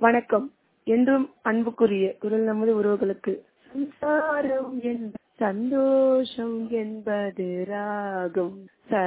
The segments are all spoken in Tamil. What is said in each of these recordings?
வணக்கம் என்றும் அன்புக்குரிய குரல் நமது உறவுகளுக்கு சம்சாரம் என்ப சந்தோஷம் என்பது ராகம்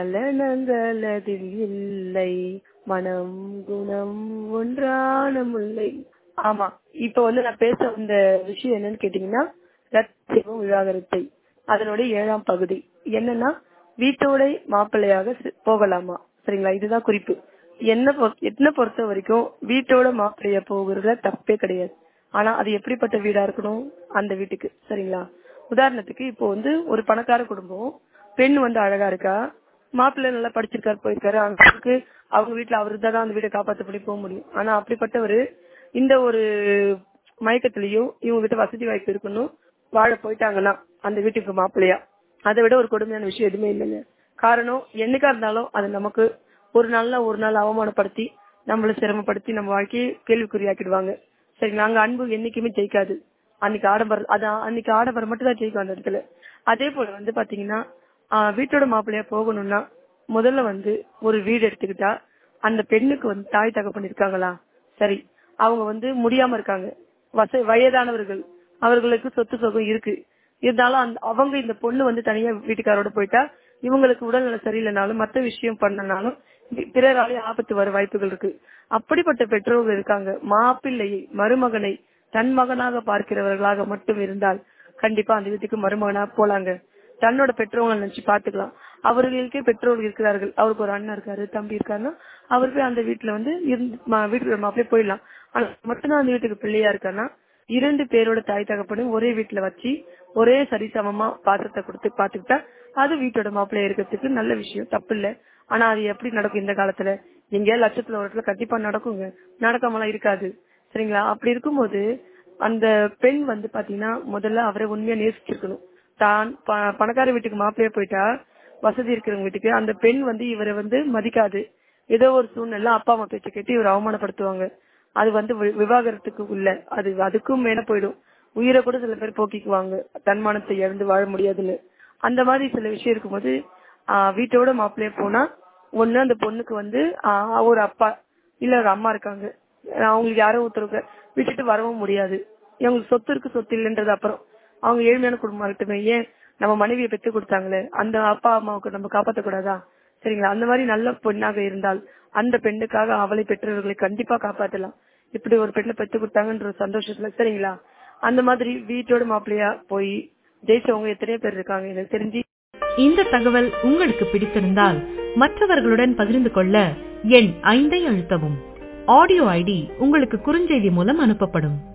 சலனங்கள் அதில் இல்லை மனம் குணம் ஒன்றான முல்லை ஆமா இப்ப வந்து நான் பேச வந்த விஷயம் என்னன்னு கேட்டீங்கன்னா ரத்தியம் விவாகரத்தை அதனுடைய ஏழாம் பகுதி என்னன்னா வீட்டோட மாப்பிள்ளையாக சி- போகலாமா சரிங்களா இதுதான் குறிப்பு என்ன பொறுத்த- என்ன பொறுத்த வரைக்கும் வீட்டோட மாப்பிள்ளைய போகிறதுல தப்பே கிடையாது ஆனா அது எப்படிப்பட்ட வீடா இருக்கணும் அந்த வீட்டுக்கு சரிங்களா உதாரணத்துக்கு இப்போ வந்து ஒரு பணக்கார குடும்பம் பெண் வந்து அழகா இருக்கா மாப்பிள்ளை நல்லா படிச்சிருக்காரு போயிருக்காரு அவங்களுக்கு அவங்க வீட்டுல அவரு தான் அந்த வீட்டை காப்பாத்த பண்ணி போக முடியும் ஆனா அப்படிப்பட்டவரு இந்த ஒரு மயக்கத்திலயும் இவங்க கிட்ட வசதி வாய்ப்பு இருக்கணும் வாழ போயிட்டாங்கன்னா அந்த வீட்டுக்கு மாப்பிள்ளையா அதை விட ஒரு கொடுமையான விஷயம் எதுவுமே இல்லைங்க காரணம் என்னைக்கா இருந்தாலும் அது நமக்கு ஒரு நாள்ல ஒரு நாள் அவமானப்படுத்தி நம்மள சிரமப்படுத்தி நம்ம வாழ்க்கையை கேள்விக்குறியாக்கிடுவாங்க சரி நாங்க அன்பு என்னைக்குமே ஜெயிக்காது அன்னைக்கு ஆடம்பரம் அதான் அன்னைக்கு ஆடம்பரம் மட்டும் தான் ஜெயிக்கும் அந்த இடத்துல அதே போல வந்து பாத்தீங்கன்னா ஆஹ் வீட்டோட மாப்பிள்ளையா போகணும்னா முதல்ல வந்து ஒரு வீடு எடுத்துக்கிட்டா அந்த பெண்ணுக்கு வந்து தாய் தகப்பன் இருக்காங்களா சரி அவங்க வந்து முடியாம இருக்காங்க வச வயதானவர்கள் அவர்களுக்கு சொத்து சுகம் இருக்கு இருந்தாலும் அந்த அவங்க இந்த பொண்ணு வந்து தனியா வீட்டுக்காரோட போயிட்டா இவங்களுக்கு உடல்நல சரியில்லைனாலும் மத்த விஷயம் பண்ணனாலும் பிறராலே ஆபத்து வர வாய்ப்புகள் இருக்கு அப்படிப்பட்ட பெற்றோர்கள் இருக்காங்க மாப்பிள்ளையை மருமகனை தன் மகனாக பார்க்கிறவர்களாக மட்டும் இருந்தால் கண்டிப்பா அந்த வீட்டுக்கு மருமகனா போலாங்க தன்னோட பெற்றோர்களை நினைச்சு பாத்துக்கலாம் அவர்களுக்கே பெற்றோர்கள் இருக்கிறார்கள் அவருக்கு ஒரு அண்ணன் இருக்காரு தம்பி இருக்காருன்னா அவர் போய் அந்த வீட்டுல வந்து இருந்து மா- வீட்டுக்கு மாப்பிள்ளை போயிடலாம் ஆனா மட்டும்தான் அந்த வீட்டுக்கு பிள்ளையா இருக்கான்னா இரண்டு பேரோட தாய் தகப்பனும் ஒரே வீட்டுல வச்சு ஒரே சரிசமமா பாத்திரத்தை கொடுத்து பாத்துக்கிட்டா அது வீட்டோட மாப்பிள்ளையா இருக்கிறதுக்கு நல்ல விஷயம் தப்பு இல்ல ஆனா அது எப்படி நடக்கும் இந்த காலத்துல எங்க லட்சத்துல ஒரு இடத்துல கண்டிப்பா நடக்குங்க நடக்காமலாம் இருக்காது சரிங்களா அப்படி இருக்கும்போது அந்த பெண் வந்து பாத்தீங்கன்னா முதல்ல அவரை உண்மையா நேசிச்சிருக்கணும் தான் ப- பணக்கார வீட்டுக்கு மாப்பிள்ளையா போயிட்டா வசதி இருக்கிறவங்க வீட்டுக்கு அந்த பெண் வந்து இவரை வந்து மதிக்காது ஏதோ ஒரு சூழ்நிலை அப்பா அம்மா பேச்சை கேட்டு இவரை அவமானப்படுத்துவாங்க அது வந்து வி- விவாகரத்துக்கு உள்ள அது அதுக்கும் மேல போயிடும் உயிரை கூட சில பேர் போக்கிக்குவாங்க தன்மானத்தை இழந்து வாழ முடியாதுன்னு அந்த மாதிரி சில விஷயம் இருக்கும்போது ஆஹ் வீட்டோட மாப்பிள்ளைய போனா ஒண்ணு அந்த பொண்ணுக்கு வந்து ஆஹ் ஒரு அப்பா இல்ல ஒரு அம்மா இருக்காங்க ஆஹ் அவங்களுக்கு யாரோ ஒருத்தருக்கு விட்டுட்டு வரவும் முடியாது இவங்களுக்கு சொத்து இருக்கு சொத்து இல்லைன்றது அப்புறம் அவங்க ஏழ்மையான குடும்பமா இருக்கட்டுமே ஏன் நம்ம மனைவியை பெற்று கொடுத்தாங்களே அந்த அப்பா அம்மாவுக்கு நம்ம காப்பாத்த கூடாதா சரிங்களா அந்த மாதிரி நல்ல பெண்ணாக இருந்தால் அந்த பெண்ணுக்காக அவளை பெற்றவர்களை கண்டிப்பா காப்பாத்தலாம் இப்படி ஒரு பெண்ணை பெற்று கொடுத்தாங்கன்ற ஒரு சந்தோஷத்துல சரிங்களா அந்த மாதிரி வீட்டோட மாப்பிள்ளையா போய் ஜெயிச்சவங்க எத்தனையோ பேர் இருக்காங்க எனக்கு தெரிஞ்சு இந்த தகவல் உங்களுக்கு பிடித்திருந்தால் மற்றவர்களுடன் பகிர்ந்து கொள்ள எண் ஐந்தை அழுத்தவும் ஆடியோ ஐடி உங்களுக்கு குறுஞ்செய்தி மூலம் அனுப்பப்படும்